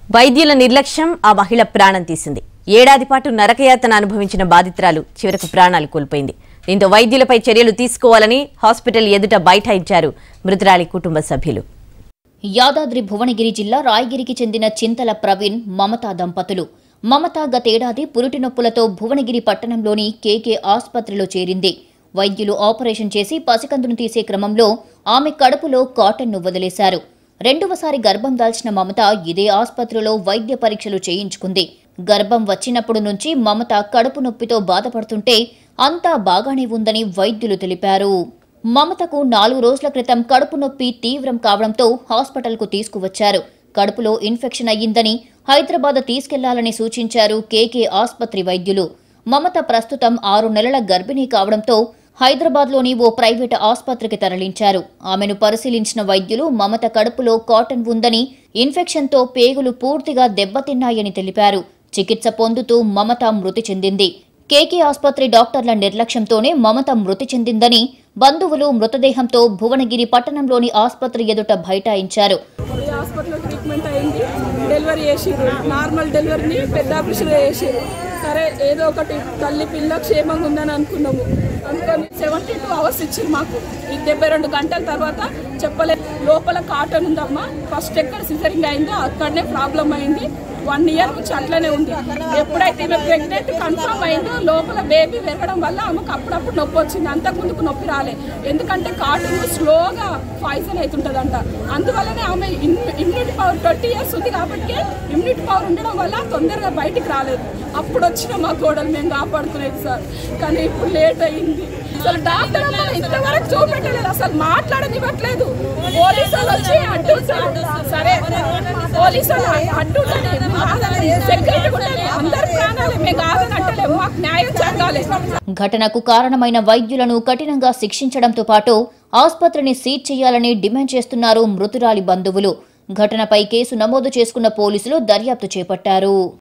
వైద్యుల నిర్లక్ష్యం ఆ మహిళ ప్రాణం తీసింది ఏడాది పాటు నరకయాతన అనుభవించిన బాధితురాలు చివరకు ప్రాణాలు కోల్పోయింది దీంతో వైద్యులపై చర్యలు తీసుకోవాలని హాస్పిటల్ ఎదుట బైఠాయించారు మృతురాలి కుటుంబ సభ్యులు యాదాద్రి భువనగిరి జిల్లా రాయగిరికి చెందిన చింతల ప్రవీణ్ మమత దంపతులు మమత గతేడాది పురుటి నొప్పులతో భువనగిరి పట్టణంలోని కేకే ఆసుపత్రిలో చేరింది వైద్యులు ఆపరేషన్ చేసి పసికందును తీసే క్రమంలో ఆమె కడుపులో కాటన్ను వదిలేశారు రెండవసారి గర్భం దాల్చిన మమత ఇదే ఆసుపత్రిలో వైద్య పరీక్షలు చేయించుకుంది గర్భం వచ్చినప్పుడు నుంచి మమత కడుపు నొప్పితో బాధపడుతుంటే అంతా బాగానే ఉందని వైద్యులు తెలిపారు మమతకు నాలుగు రోజుల క్రితం కడుపు నొప్పి తీవ్రం కావడంతో హాస్పిటల్కు తీసుకువచ్చారు కడుపులో ఇన్ఫెక్షన్ అయ్యిందని హైదరాబాద్ తీసుకెళ్లాలని సూచించారు కేకే ఆసుపత్రి వైద్యులు మమత ప్రస్తుతం ఆరు నెలల గర్భిణీ కావడంతో హైదరాబాద్లోని ఓ ప్రైవేట్ ఆసుపత్రికి తరలించారు ఆమెను పరిశీలించిన వైద్యులు మమత కడుపులో కాటన్ ఉందని ఇన్ఫెక్షన్తో పేగులు పూర్తిగా దెబ్బతిన్నాయని తెలిపారు చికిత్స పొందుతూ మమత మృతి చెందింది కేకే ఆసుపత్రి డాక్టర్ల నిర్లక్ష్యంతోనే మమత మృతి చెందిందని బంధువులు మృతదేహంతో భువనగిరి పట్టణంలోని ఆసుపత్రి ఎదుట బైఠాయించారు ఈ హాస్పిటల్లో ట్రీట్మెంట్ అయింది డెలివరీ చేసిర్రు నార్మల్ డెలివరీని పెద్ద ఆపరేషన్ చేసిర్రు సరే ఏదో ఒకటి తల్లి పిల్ల క్షేమంగా ఉందని అనుకున్నాము అనుకొని సెవెంటీ టూ అవర్స్ ఇచ్చింది మాకు ఈ డెబ్బై రెండు గంటల తర్వాత చెప్పలే లోపల కాటన్ ఉందమ్మా ఫస్ట్ ఎక్కడ సిజరింగ్ అయిందో అక్కడనే ప్రాబ్లం అయింది వన్ ఇయర్ నుంచి అట్లనే ఉంది ఎప్పుడైతే ఈమె ప్రెగ్నెంట్ కన్ఫర్మ్ అయిందో లోపల బేబీ పెరగడం వల్ల ఆమెకు అప్పుడప్పుడు నొప్పి వచ్చింది అంతకుముందుకు నొప్పి రాలే ఎందుకంటే కాటన్ స్లోగా పాయిజన్ అవుతుంటుందంట అందువల్లనే ఆమె ఇమ్యూనిటీ పవర్ ట్వంటీ ఇయర్స్ ఉంది కాబట్టి ఇమ్యూనిటీ పవర్ ఉండడం వల్ల తొందరగా బయటికి రాలేదు అప్పుడు వచ్చిన మా కోడలు మేము కాపాడుకునేది సార్ కానీ ఇప్పుడు లేట్ అయింది అసలు డాక్టర్ అమ్మ ఇంతవరకు చూపెట్టలేదు అసలు మాట్లాడనివ్వట్లేదు పోలీసు వాళ్ళు వచ్చి అడ్డుంటారు సరే పోలీసు వాళ్ళు అడ్డుంటారు సెక్యూరిటీ ఉండాలి అందరు ప్రాణాలే మేము కాదని అంటలేము మాకు న్యాయం జరగాలి ఘటనకు కారణమైన వైద్యులను కఠినంగా శిక్షించడంతో పాటు ఆసుపత్రిని సీజ్ చేయాలని డిమాండ్ చేస్తున్నారు మృతురాలి బంధువులు ఘటనపై కేసు నమోదు చేసుకున్న పోలీసులు దర్యాప్తు చేపట్టారు